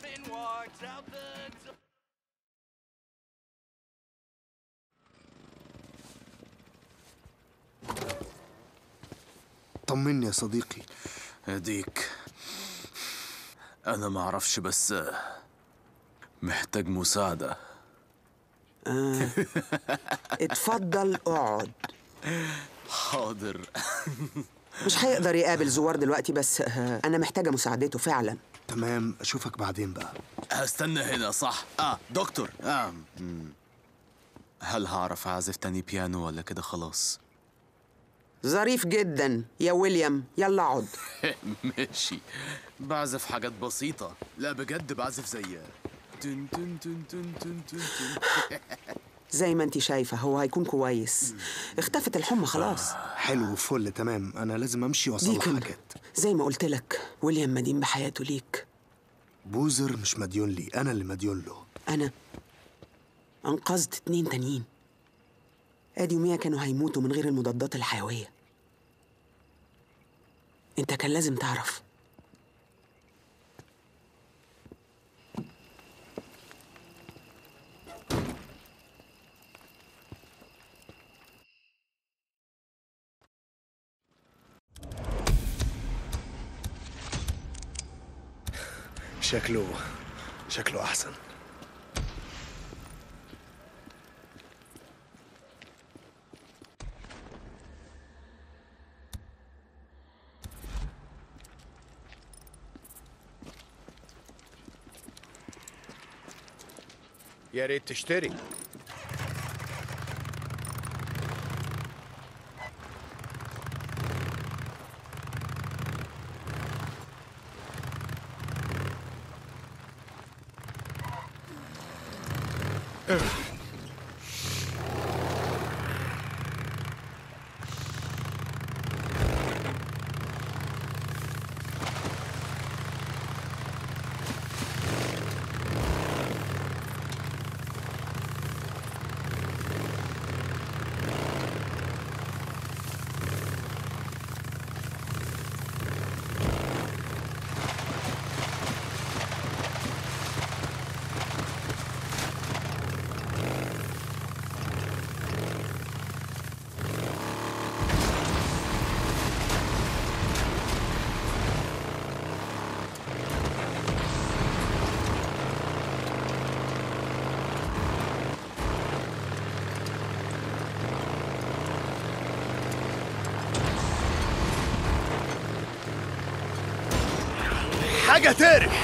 Nothing walks out the door. طمني يا صديقي هديك أنا ما أعرفش بس محتاج مساعدة اتفضل اقعد حاضر مش هيقدر يقابل زوار دلوقتي بس آه، انا محتاجه مساعدته فعلا تمام اشوفك بعدين بقى هستنى هنا صح آه دكتور آه. مم. هل هعرف أعزف تاني بيانو ولا كده خلاص ظريف جدا يا ويليام يلا اقعد ماشي بعزف حاجات بسيطة لا بجد بعزف زي تن تن تن تن تن تن تن. زي ما انت شايفه هو هيكون كويس اختفت الحمى خلاص حلو فل تمام انا لازم امشي واصلح ديكن حاجات زي ما قلت لك ويليام مدين بحياته ليك بوزر مش مديون لي انا اللي مديون له انا انقذت اتنين تانيين ادي وميا كانوا هيموتوا من غير المضادات الحيويه انت كان لازم تعرف شكله شكله احسن يا ريت تشتري حاجة تقرف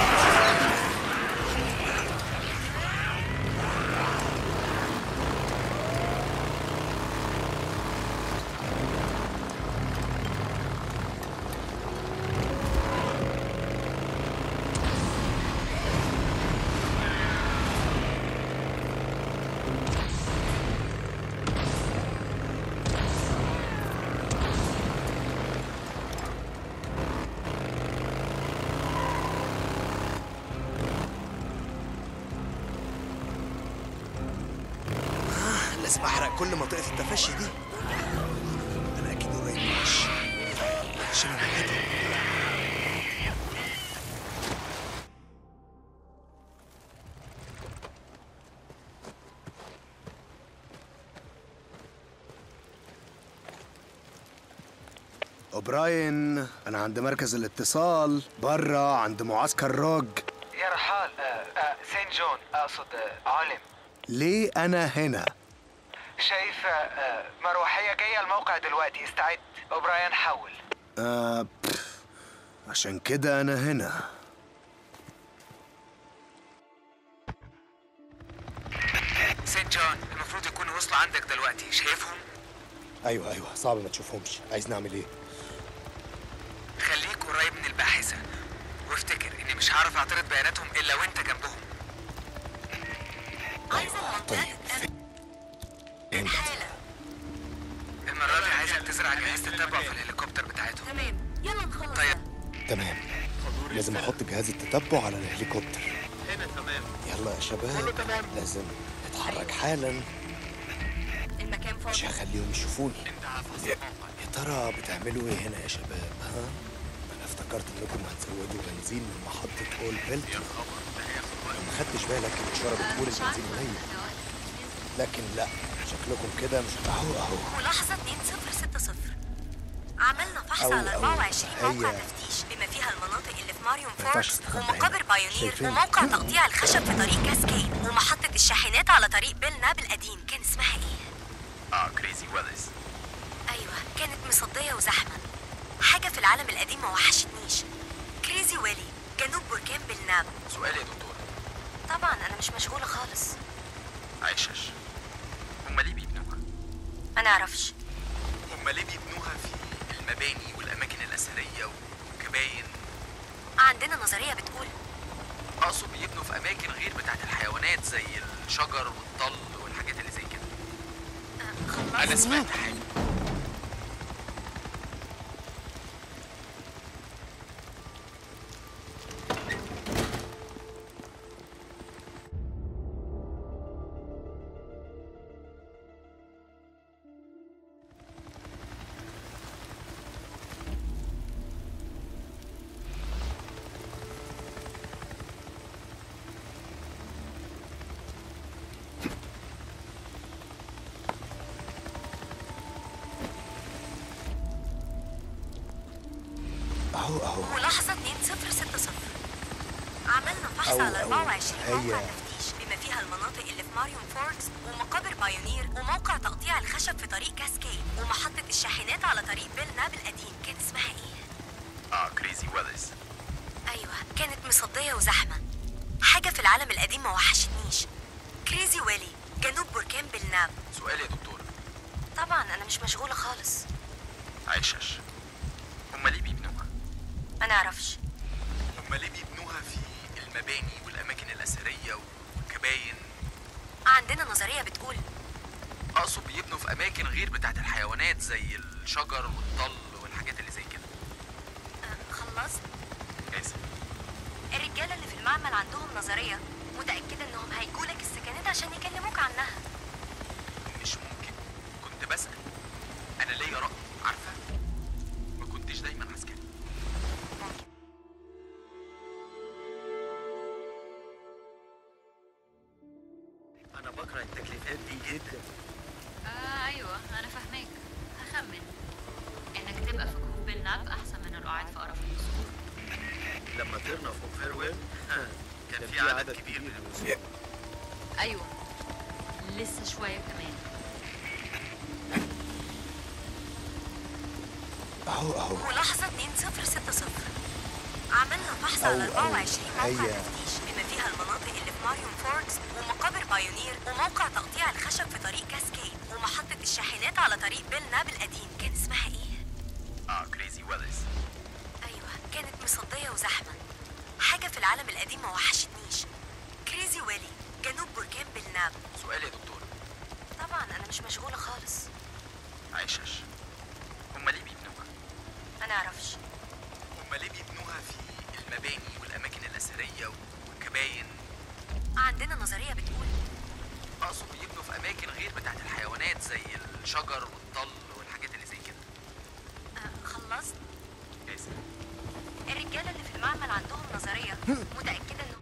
لازم احرق كل منطقه التفشي دي انا اكيد قريب معش عشان انا حاجة. اوبراين انا عند مركز الاتصال بره عند معسكر روج يا رحال آه آه سين جون اقصد آه علم ليه انا هنا شايف آه آه مروحيه جايه الموقع دلوقتي استعد اوبرايان حول آه بف. عشان كده انا هنا سين جون المفروض يكونوا وصلوا عندك دلوقتي شايفهم ايوه ايوه صعب ما تشوفهمش عايز نعمل ايه خليك قريب من الباحثه وافتكر اني مش هعرف اعترض بياناتهم الا وانت جنبهم المره دي عايزك تزرع جهاز تتبع في الهليكوبتر بتاعتهم تمام يلا نخلص طيب تمام لازم احط جهاز التتبع على الهليكوبتر هنا تمام يلا يا شباب تمام. لازم نتحرك حالا المكان مش فاضي هخليهم يشوفوني يا يا ترى بتعملوا ايه هنا يا شباب ها انا افتكرت انكم هتزودوا بنزين من محطة اول بيلت يا خبر ده هياخد وقت ما خدتش بالك الاشارة بتقول البنزين قليل لكن لا شكلكم كده مش اهو اهو ملاحظة 2060 عملنا فحص أو- على أو 24 موقع هي- تفتيش بما فيها المناطق اللي في ماريون ما ينفعش فوركس تستخبى ومقابر هنا. بايونير شايفين؟ وموقع تقطيع الخشب في طريق كاسكيد ومحطة الشاحنات على طريق بيل ناب القديم كان اسمها ايه؟ اه كريزي ويلز ايوه كانت مصدية وزحمة حاجة في العالم القديم ما وحشتنيش كريزي ويلي جنوب بركان بلناب سؤال يا دكتور طبعا انا مش مشغولة خالص عشش هما ليه بيبنوها؟ ما نعرفش هما ليه بيبنوها في المباني والأماكن الأثرية وكباين عندنا نظرية بتقول أقصد بيبنوا في أماكن غير بتاعت الحيوانات زي الشجر والطل والحاجات اللي زي كده آه، خلاص أنا سمعت حاجة اهو اهو ملاحظة 2060 عملنا فحص أو- على أو 24 موقع هي- تفتيش بما فيها المناطق اللي في ماريون فوركس ومقابر بايونير وموقع تقطيع الخشب في طريق كاسكيد ومحطة الشاحنات على طريق بيل ناب القديم كان اسمها ايه؟ اه كريزي ويلز ايوه كانت مصدية وزحمة حاجة في العالم القديم ما وحشتنيش كريزي ويلي جنوب بركان بلناب سؤال يا دكتور طبعا انا مش مشغولة خالص عشش هما ليه بيبنوها؟ ما نعرفش هما ليه بيبنوها في المباني والأماكن الأثرية والكباين عندنا نظرية بتقول أقصد بيبنوا في أماكن غير بتاعت الحيوانات زي الشجر والطل والحاجات اللي زي كده آه، خلصت آسف الرجالة اللي في المعمل عندهم نظرية متأكدة انهم هيجولك السكنات عشان يكلموك عنها مش ممكن كنت بسأل أنا ليا رأي عارفة ما كنتش دايما عسكري ممكن أنا بكره التكليفات دي جدا آه ايوه انا فاهماك هخمن انك تبقى في جروب بالناب احسن من القعاد في قرف القصور لما طرنا فوق فيرويل كان في عدد كبير من الناس ايوه لسه شويه كمان اهو اهو ملاحظة 2060 عملنا فحص أو- على أو 24 موقع هي- تفتيش بما فيها المناطق اللي في ماريون فوركس ومقابر بايونير وموقع تقطيع الخشب في طريق كاسكيد ومحطة الشاحنات على طريق بيل ناب القديم كان اسمها ايه؟ اه كريزي ويلز ايوه كانت مصدية وزحمة حاجة في العالم القديم ما وحشتنيش كريزي ويلي جنوب بركان بلناب سؤال يا دكتور طبعا انا مش مشغولة خالص عشش هما ليه بيبنوها؟ ما نعرفش هما ليه بيبنوها في المباني والأماكن الأثرية والكباين عندنا نظرية بتقول أقصد بيبنوا في أماكن غير بتاعت الحيوانات زي الشجر والطل والحاجات اللي زي كده آه خلصت آسف الرجالة اللي في المعمل عندهم نظرية متأكدة انه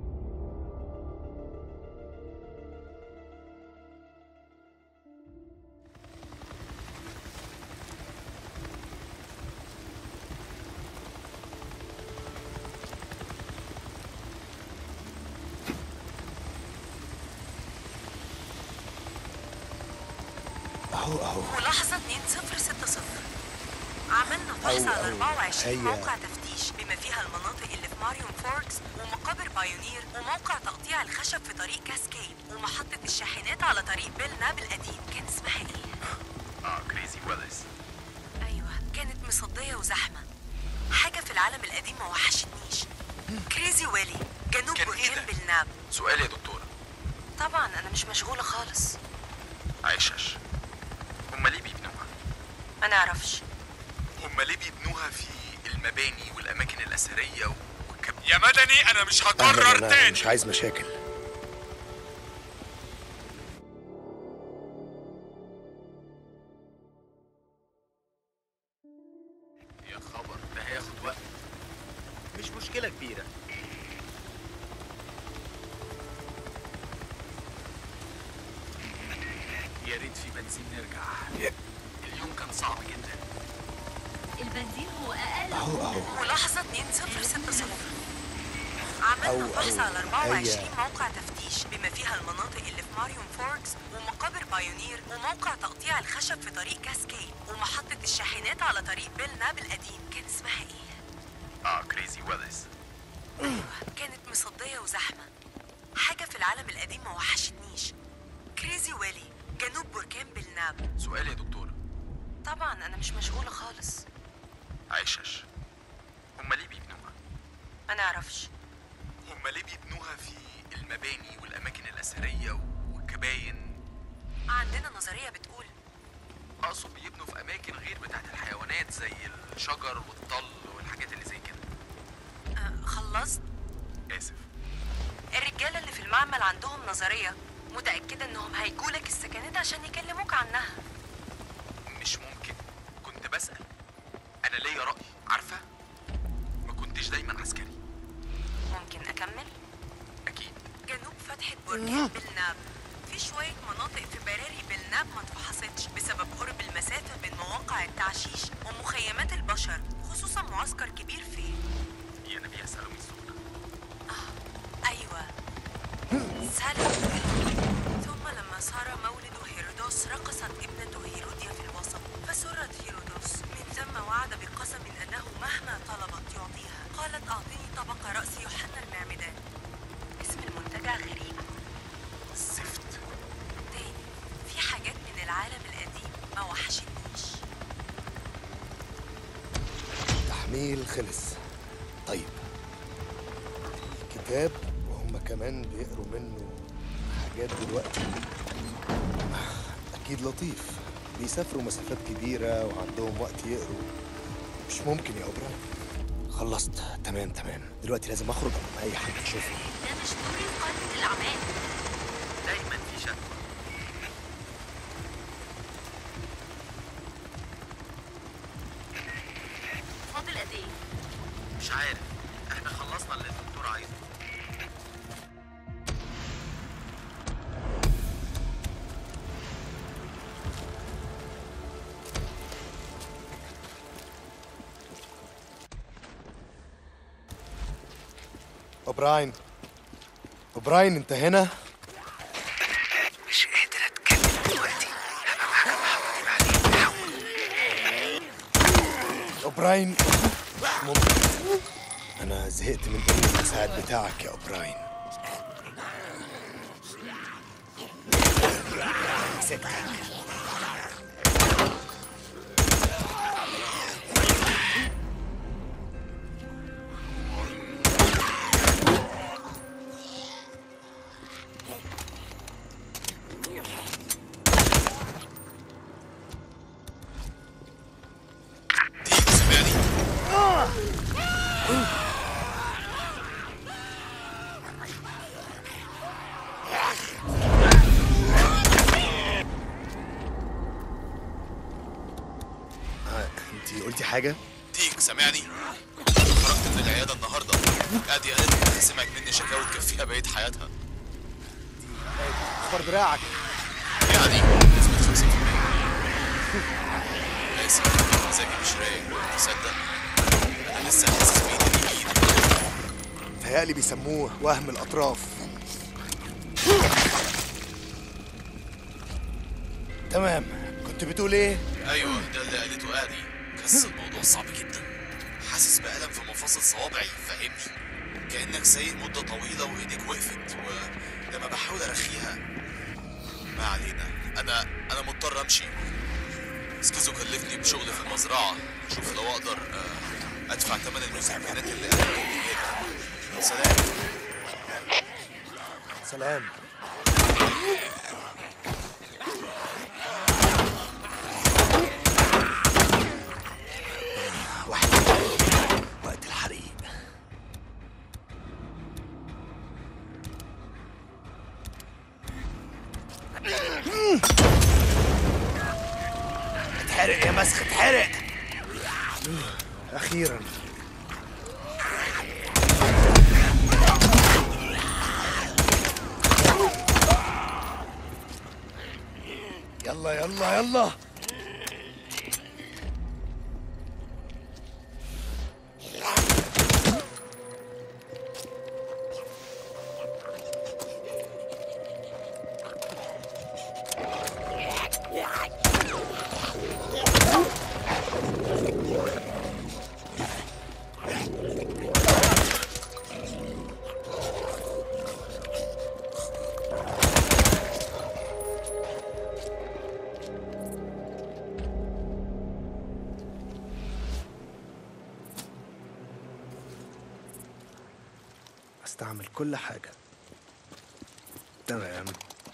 اهو اهو ملاحظة 2060 عملنا فحص أو- على أو 24 هي- موقع تفتيش بما فيها المناطق اللي في ماريون فوركس ومقابر بايونير وموقع تقطيع الخشب في طريق كاسكيد ومحطة الشاحنات على طريق بيل ناب القديم كان اسمها ايه؟ اه كريزي ويلز ايوه كانت مصدية وزحمة حاجة في العالم القديم ما وحشتنيش كريزي ويلي جنوب كان إيه بركان ده؟ بلناب سؤال يا دكتور طبعا انا مش مشغولة خالص عشش هما ليه بيبنوها؟ ما نعرفش هما ليه بيبنوها في المباني والأماكن الأثرية والكب... يا مدني انا مش أهلاً، هكرر أنا تاني مش عايز مشاكل يا خبر ده هياخد وقت مش مشكله كبيره يا ريت في بنزين نرجع اليوم كان صعب جدا البنزين هو اقل اهو اهو ملاحظة 2060 عملنا أو- فحص أو على 24 هي- موقع تفتيش بما فيها المناطق اللي في ماريون فوركس ومقابر بايونير وموقع تقطيع الخشب في طريق كاسكيد ومحطة الشاحنات على طريق بيل ناب القديم كان اسمها ايه؟ اه كريزي ويلز كانت مصدية وزحمة حاجة في العالم القديم ما وحشتنيش كريزي ويلي جنوب بركان بلناب سؤال يا دكتور طبعا أنا مش مشغولة خالص عشش هما ليه بيبنوها ما نعرفش هما ليه بيبنوها في المباني والاماكن الاثريه والكباين عندنا نظرية بتقول اقصد بيبنوا في اماكن غير بتاعت الحيوانات زي الشجر والطل والحاجات اللي زي كده آه خلصت اسف الرجالة اللي في المعمل عندهم نظرية متأكدة إنهم هيجولك السكنات عشان يكلموك عنها مش ممكن كنت بسأل انا ليا رأي عارفة ما كنتش دايما عسكري ممكن أكمل؟ اكيد جنوب فتحة بركان بلناب في شوية مناطق في براري بلناب ما اتفحصتش بسبب قرب المسافة بين مواقع التعشيش ومخيمات البشر خصوصا معسكر كبير فيه يا نبي اسأله من السوق أيوة سلام ثم لما صار مولد هيرودوس رقصت ابنة هيروديا في الوسط فسرت هيرودوس من ثم وعد بقسم أنه مهما طلبت يعطيها قالت أعطيني طبق رأس يوحنا المعمدان اسم المنتجع غريب زفت تاني في حاجات من العالم القديم ما وحشتنيش تحميل خلص طيب الكتاب وهم كمان بيقروا منه حاجات دلوقتي أكيد لطيف بيسافروا مسافات كبيرة وعندهم وقت يقروا مش ممكن يا أوبرا خلصت تمام تمام دلوقتي لازم أخرج قبل ما أي حد يشوفني ده مش دوري في قائمة الأعمال دايما في شكوى فاضل قد إيه؟ مش عارف احنا خلصنا اللي الدكتور عايزه أوبراين أوبراين أنت هنا؟ مش قادر اتكلم دلوقتي هبقى معاك محاولتي بعدين حاول أوبراين مش ممكن أنا زهقت من قلة المساعد بتاعك يا أوبراين مسكتك سامعني آه، أنت قلتي حاجة؟ ديك سامعني خرجت من العيادة النهاردة ادي قالت لي سمعت مني شكاوى تكفيها بقية حياتها اخبر دراعك يعني نسبة 50% آسف مزاجي مش رايق تصدق أنا لسه حاسس بإيدي دي بإيدي تهيألي بيسموه وهم الأطراف تمام كنت بتقول ايه؟ ايوه ده اللي قالته ادي بس الموضوع صعب جدا حاسس بألم في مفاصل صوابعي فاهمني كأنك سايق مدة طويلة وإيديك وقفت ولما بحاول أرخيها ما علينا أنا أنا مضطر أمشي سكيزو كلفني بشغل في المزرعة شوف لو أقدر آه، أدفع ثمن المسكنات اللي أنا جايبها سلام سلام واحد وقت الحريق اتحرق يا مسخ اتحرق اخيرا يلا يلا يلا استعمل كل حاجة تمام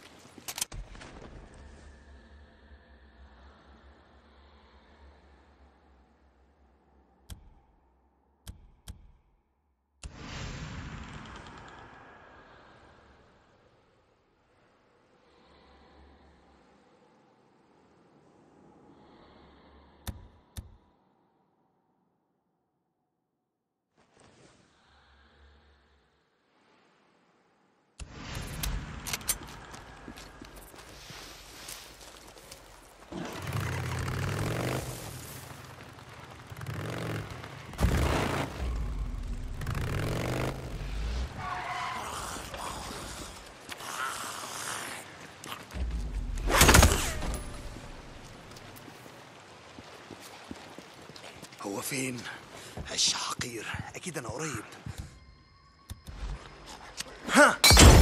هو فين؟ عش حقير أكيد أنا قريب ها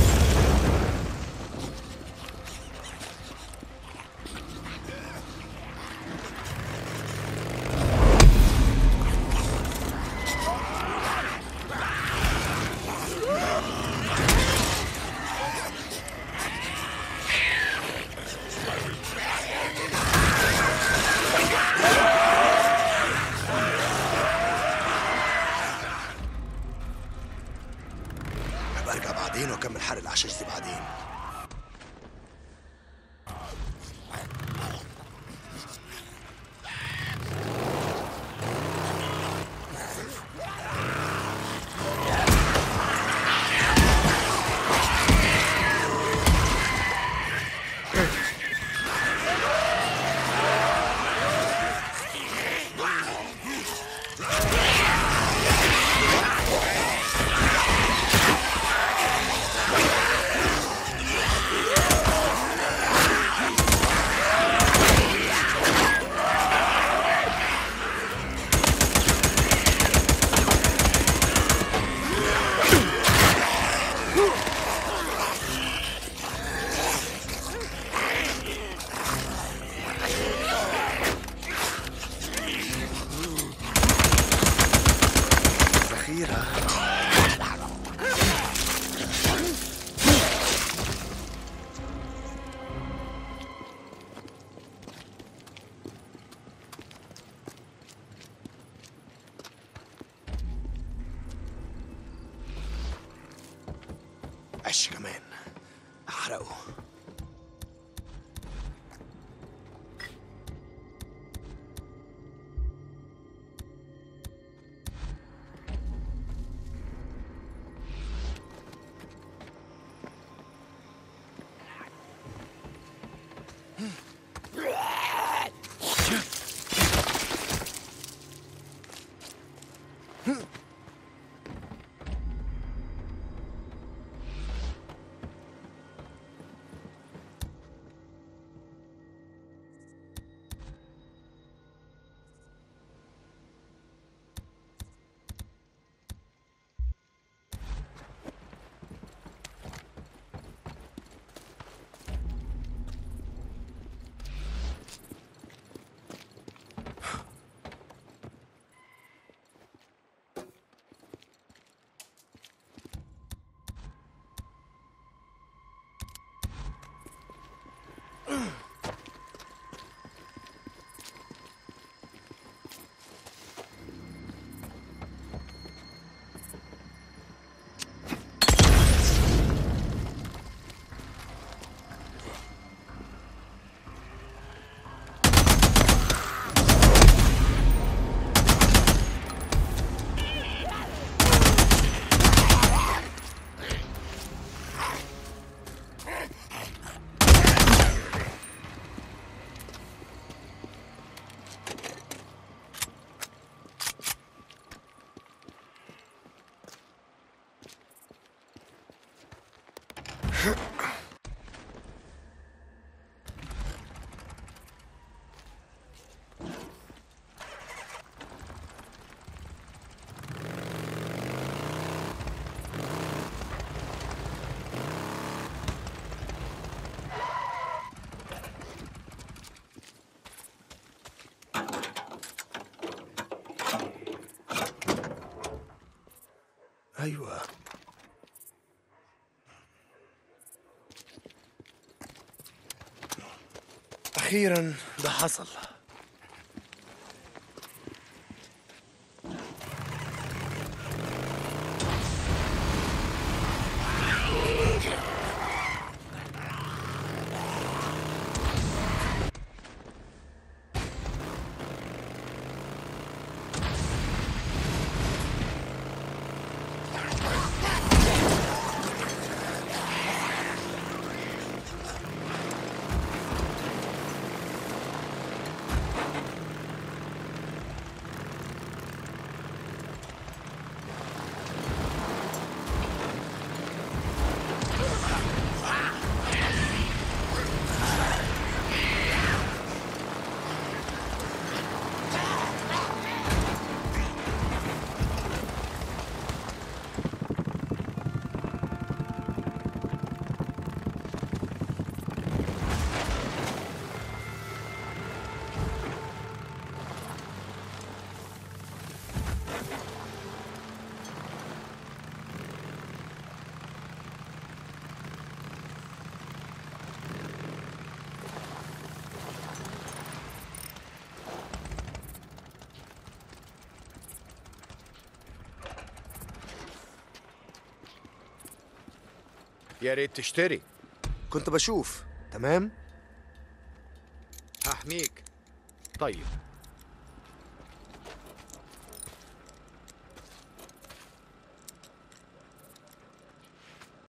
أبقى أرجع بعدين وأكمل حرق العشاش دي بعدين ذخيرة عش كمان أحرقه ايوه اخيرا ده حصل يا ريت تشتري كنت بشوف تمام هحميك طيب